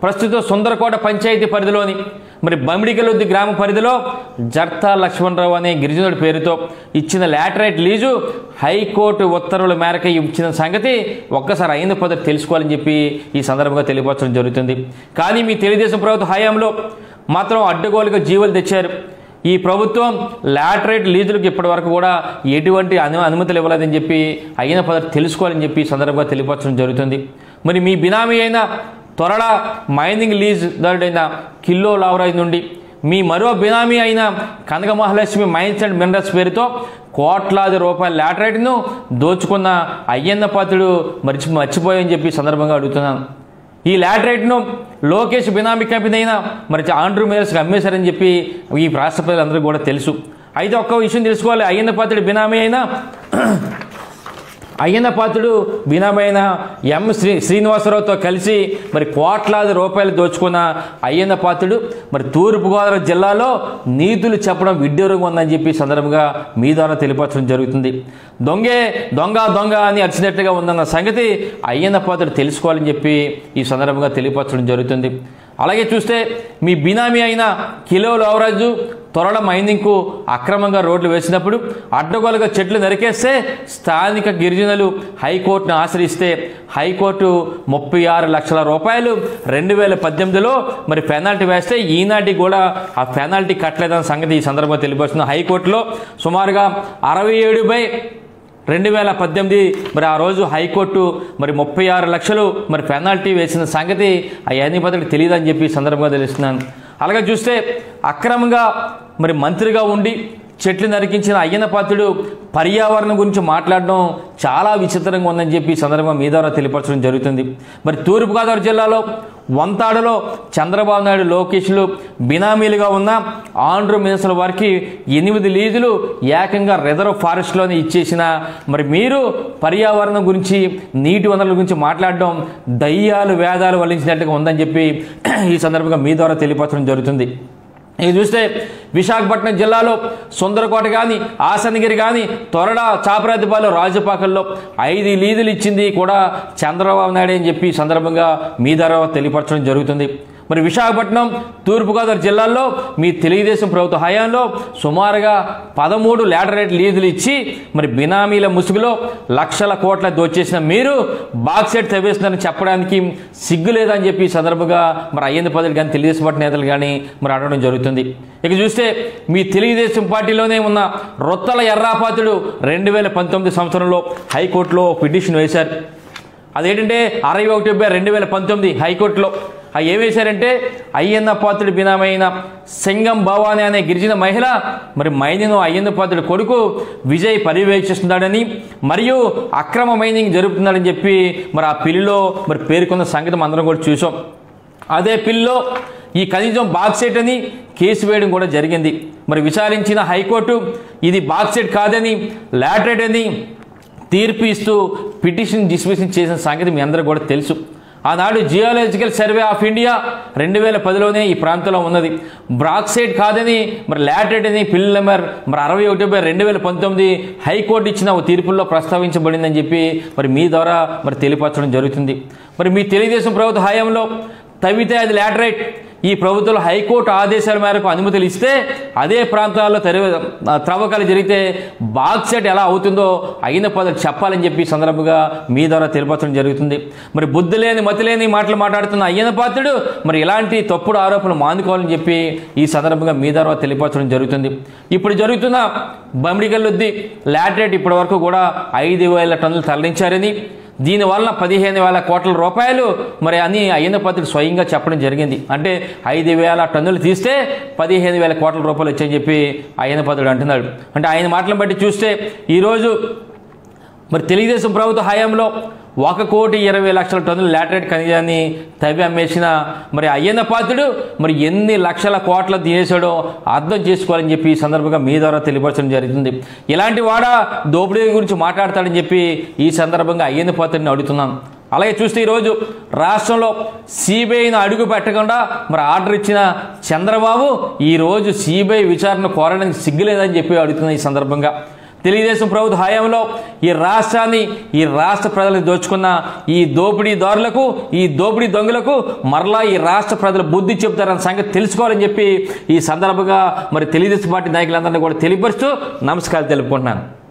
ప్రస్తుతం సుందరకోట పంచాయతీ పరిధిలోని మరి బమిడికలుద్ది గ్రామ పరిధిలో జర్తా లక్ష్మణరావు అనే గిరిజనుడి పేరుతో ఇచ్చిన లాటరైట్ లీజు హైకోర్టు ఉత్తర్వుల మేరకు ఇచ్చిన సంగతి ఒక్కసారి అయిన పద్ధతి తెలుసుకోవాలని చెప్పి ఈ సందర్భంగా తెలియపరచడం జరుగుతుంది కానీ మీ తెలుగుదేశం ప్రభుత్వ హయాంలో మాత్రం అడ్డగోలుగా జీవులు తెచ్చారు ఈ ప్రభుత్వం లాటరైట్ లీజులకు ఇప్పటి వరకు కూడా ఎటువంటి అను అనుమతులు ఇవ్వలేదని చెప్పి అయిన పద్ధతి తెలుసుకోవాలని చెప్పి ఈ సందర్భంగా తెలియపరచడం జరుగుతుంది మరి మీ బినామీ అయిన త్వరల మైనింగ్ లీజ్ దారుడైన కిల్లో లావరాజ్ నుండి మీ మరో బినామీ అయిన Kanaka Mahalakshmi mines and minerals పేరుతో కోట్లాది రూపాయల లాటరైట్ను దోచుకున్న అయ్యన్న పాత్రుడు మర్చి మర్చిపోయని చెప్పి ఈ సందర్భంగా అడుగుతున్నాను ఈ లాటరైట్ను లోకేష్ బినామీ కంపెనీ అయినా మరి ఆండ్రూ మేయర్స్కి అమ్మేశారని చెప్పి ఈ రాష్ట్ర ప్రజలందరికీ కూడా తెలుసు అయితే ఒక్క విషయం తెలుసుకోవాలి అయ్యన్న పాత్రుడు బినామీ అయినా అయ్యన్న పాత్రుడు బినామైన ఎం శ్రీ శ్రీనివాసరావుతో కలిసి మరి కోట్లాది రూపాయలు దోచుకున్న అయ్యన్న పాత్రుడు మరి తూర్పుగోదావరి జిల్లాలో నీతులు చెప్పడం విడ్డూరంగా ఉందని చెప్పి ఈ సందర్భంగా మీ ద్వారా తెలియపరచడం జరుగుతుంది దొంగే దొంగ దొంగ అని అరిచినట్టుగా ఉందన్న సంగతి అయ్యన్న పాత్రుడు తెలుసుకోవాలని చెప్పి ఈ సందర్భంగా తెలియపరచడం జరుగుతుంది అలాగే చూస్తే మీ బినామీ అయిన కిలో లోవరాజు త్వరల మైనింగ్కు అక్రమంగా రోడ్లు వేసినప్పుడు అడ్డగోలుగా చెట్లు నరికేస్తే స్థానిక గిరిజనులు హైకోర్టును ఆశ్రయిస్తే హైకోర్టు ముప్పై ఆరు లక్షల రూపాయలు రెండు వేల పద్దెనిమిదిలో మరి పెనాల్టీ వేస్తే ఈనాటికి కూడా ఆ పెనాల్టీ కట్టలేదన్న సంగతి ఈ సందర్భంగా తెలియపరుస్తుంది హైకోర్టులో సుమారుగా అరవై ఏడు బై రెండు వేల పద్దెనిమిది మరి ఆ రోజు హైకోర్టు మరి ముప్పై ఆరు లక్షలు మరి పెనాల్టీ వేసిన సంగతి ఆ యానిపతికి తెలియదని చెప్పి ఈ సందర్భంగా తెలుస్తున్నాను అలాగే చూస్తే అక్రమంగా మరి మంత్రిగా ఉండి చెట్లు నరికించిన అయ్యన్న పాత్రుడు పర్యావరణం గురించి మాట్లాడడం చాలా విచిత్రంగా ఉందని చెప్పి ఈ సందర్భంగా మీ ద్వారా తెలియపరచడం జరుగుతుంది మరి తూర్పుగోదావరి జిల్లాలో వంతాడలో చంద్రబాబు నాయుడు లోకేష్లు బినామీలుగా ఉన్న ఆంధ్ర మినిస్టర్ వారికి ఎనిమిది లీజులు ఏకంగా రిజర్వ్ ఫారెస్ట్లోనే ఇచ్చేసిన మరి మీరు పర్యావరణం గురించి నీటి వనరుల గురించి మాట్లాడడం దయ్యాలు వేదాలు వల్లించినట్టుగా ఉందని చెప్పి ఈ సందర్భంగా మీ ద్వారా తెలియపరచడం జరుగుతుంది ఇక చూస్తే విశాఖపట్నం జిల్లాలో సుందరకోట కానీ ఆసనగిరి కానీ తొరడ చాపరాతిపాలెం రాజపాకల్లో ఐదు లీజులు ఇచ్చింది కూడా చంద్రబాబు నాయుడు అని చెప్పి ఈ సందర్భంగా మీ ద్వారా తెలియపరచడం జరుగుతుంది మరి విశాఖపట్నం తూర్పుగోదావరి జిల్లాల్లో మీ తెలుగుదేశం ప్రభుత్వ హయాంలో సుమారుగా పదమూడు లాటరైట్ లీజులు ఇచ్చి మరి బినామీల ముసుగులో లక్షల కోట్ల దోచేసిన మీరు బాక్సెట్ తవ్వేస్తున్నారని చెప్పడానికి సిగ్గు లేదని చెప్పి ఈ సందర్భంగా మరి అయ్యింది పదవులు కానీ తెలుగుదేశం పార్టీ నేతలు కానీ మరి అడగడం జరుగుతుంది ఇక చూస్తే మీ తెలుగుదేశం పార్టీలోనే ఉన్న రొత్తల ఎర్రాపాతుడు రెండు వేల పంతొమ్మిది సంవత్సరంలో హైకోర్టులో పిటిషన్ వేశారు అదేంటంటే అరవై ఒకటి బై రెండు వేల పంతొమ్మిది హైకోర్టులో ఆ ఏం వేశారంటే అయ్యన్న పాత్రుడి బినామైన సింగం భవాని అనే గిరిజన మహిళ మరి మైనింగ్ అయ్యన్న పాత్రుడి కొడుకు విజయ్ పర్యవేక్షిస్తున్నాడని మరియు అక్రమ మైనింగ్ జరుపుతున్నాడని చెప్పి మరి ఆ పిల్లిలో మరి పేర్కొన్న సంగతి మనం అందరం కూడా చూసాం అదే పిల్లో ఈ కనీసం బాక్సెట్ అని కేసు వేయడం కూడా జరిగింది మరి విచారించిన హైకోర్టు ఇది బాక్సెట్ కాదని లాటరేట్ అని తీర్పు ఇస్తూ పిటిషన్ డిస్మిషన్ చేసిన సంగతి మీ అందరూ కూడా తెలుసు ఆనాడు జియోలాజికల్ సర్వే ఆఫ్ ఇండియా రెండు వేల పదిలోనే ఈ ప్రాంతంలో ఉన్నది బ్రాక్సైడ్ కాదని మరి లాటెడ్ అని పిల్ నెంబర్ మరి అరవై ఒకటి బై రెండు వేల పంతొమ్మిది హైకోర్టు ఇచ్చిన ఓ తీర్పుల్లో ప్రస్తావించబడిందని చెప్పి మరి మీ ద్వారా మరి తెలియపరచడం జరుగుతుంది మరి మీ తెలుగుదేశం ప్రభుత్వ హయాంలో తవ్వితే అది లాటరైట్ ఈ ప్రభుత్వంలో హైకోర్టు ఆదేశాల మేరకు అనుమతులు ఇస్తే అదే ప్రాంతాల్లో తెరవ త్రవ్వకాలు జరిగితే బాక్సెట్ ఎలా అవుతుందో అయిన పదవి చెప్పాలని చెప్పి ఈ సందర్భంగా మీ ద్వారా తెలిపరచడం జరుగుతుంది మరి బుద్ధి లేని మతి లేని మాటలు మాట్లాడుతున్న అయ్యన పాత్రుడు మరి ఇలాంటి తప్పుడు ఆరోపణలు మానుకోవాలని చెప్పి ఈ సందర్భంగా మీ ద్వారా తెలియపరచడం జరుగుతుంది ఇప్పుడు జరుగుతున్న బమిడిగల్లుద్ది లాటరేట్ ఇప్పటి వరకు కూడా ఐదు వేల టన్నులు తరలించారని దీనివల్ల పదిహేను వేల కోట్ల రూపాయలు మరి అని అయ్యన్న పత్రిక స్వయంగా చెప్పడం జరిగింది అంటే ఐదు వేల టన్నులు తీస్తే పదిహేను వేల కోట్ల రూపాయలు వచ్చాయని చెప్పి అయ్యన్న పత్రుడు అంటున్నాడు అంటే ఆయన మాటలను బట్టి చూస్తే ఈరోజు మరి తెలుగుదేశం ప్రభుత్వ హయాంలో ఒక కోటి ఇరవై లక్షల టన్నుల లాటరేట్ ఖనిజాన్ని తవ్వి అమ్మేసిన మరి అయ్యన్న పాత్రుడు మరి ఎన్ని లక్షల కోట్ల తీసాడో అర్థం చేసుకోవాలని చెప్పి ఈ సందర్భంగా మీ ద్వారా తెలియపరచడం జరుగుతుంది ఇలాంటి వాడ దోపిడీ గురించి మాట్లాడతాడని చెప్పి ఈ సందర్భంగా అయ్యన్న పాత్రుడిని అడుగుతున్నాను అలాగే చూస్తే ఈరోజు రాష్ట్రంలో సిబిఐని అడుగు పెట్టకుండా మరి ఆర్డర్ ఇచ్చిన చంద్రబాబు ఈరోజు సిబిఐ విచారణ కోరడానికి సిగ్గులేదని చెప్పి అడుగుతున్న ఈ సందర్భంగా తెలుగుదేశం ప్రభుత్వ హయాంలో ఈ రాష్ట్రాన్ని ఈ రాష్ట్ర ప్రజలకు దోచుకున్న ఈ దోపిడీదారులకు ఈ దోపిడీ దొంగలకు మరలా ఈ రాష్ట్ర ప్రజలు బుద్ధి చెబుతారన్న సంగతి తెలుసుకోవాలని చెప్పి ఈ సందర్భంగా మరి తెలుగుదేశం పార్టీ నాయకులందరినీ కూడా తెలియపరుస్తూ నమస్కారాలు తెలుపుకుంటున్నాను